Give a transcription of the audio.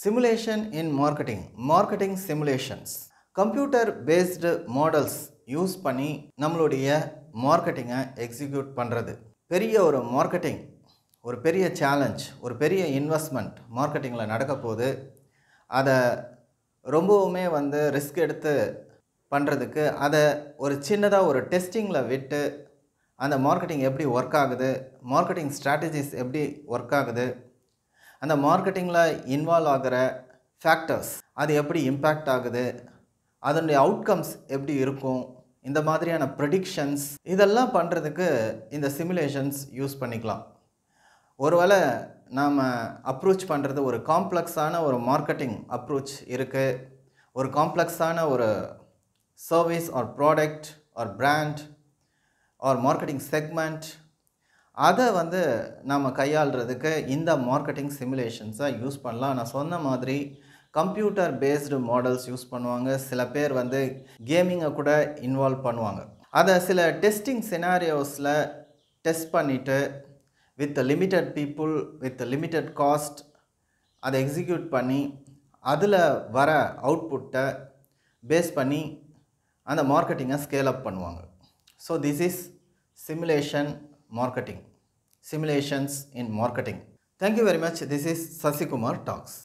simulation in marketing marketing simulations computer based models use பண்ணி நம்மளுடைய மார்க்கெட்டிங்கை execute பண்ணுறது பெரிய ஒரு மார்க்கெட்டிங் ஒரு பெரிய சேலஞ்ச் ஒரு பெரிய இன்வெஸ்ட்மெண்ட் மார்க்கெட்டிங்கில் நடக்க போகுது அதை ரொம்பவுமே வந்து ரிஸ்க் எடுத்து பண்ணுறதுக்கு அதை ஒரு சின்னதாக ஒரு டெஸ்டிங்கில் விட்டு அந்த மார்க்கெட்டிங் எப்படி ஒர்க் ஆகுது மார்க்கெட்டிங் ஸ்ட்ராட்டஜிஸ் எப்படி ஒர்க் ஆகுது அந்த மார்க்கெட்டிங்கில் இன்வால்வ் ஆகிற ஃபேக்டர்ஸ் அது எப்படி இம்பேக்ட் ஆகுது அதனுடைய அவுட்கம்ஸ் எப்படி இருக்கும் இந்த மாதிரியான ப்ரெடிக்ஷன்ஸ் இதெல்லாம் பண்ணுறதுக்கு இந்த சிமுலேஷன்ஸ் யூஸ் பண்ணிக்கலாம் ஒருவேளை நாம் அப்ரோச் பண்ணுறது ஒரு காம்ப்ளெக்ஸான ஒரு மார்க்கெட்டிங் அப்ரோச் இருக்குது ஒரு காம்ப்ளெக்ஸான ஒரு service or product or brand or marketing segment அதை வந்து நாம் கையாளுறதுக்கு இந்த மார்க்கெட்டிங் சிமுலேஷன்ஸை யூஸ் பண்ணலாம் நான் சொன்ன மாதிரி கம்ப்யூட்டர் பேஸ்டு மாடல்ஸ் யூஸ் பண்ணுவாங்க சில பேர் வந்து கேமிங்கை கூட இன்வால்வ் பண்ணுவாங்க அதை சில டெஸ்டிங் சினாரியோஸில் டெஸ்ட் பண்ணிவிட்டு with limited people with limited cost அதை எக்ஸிக்யூட் பண்ணி அதில் வர அவுட்புட்டை பேஸ் பண்ணி அந்த மார்க்கெட்டிங்கை ஸ்கேல் அப் பண்ணுவாங்க so this is simulation marketing simulations in marketing thank you very much this is sasikumar talks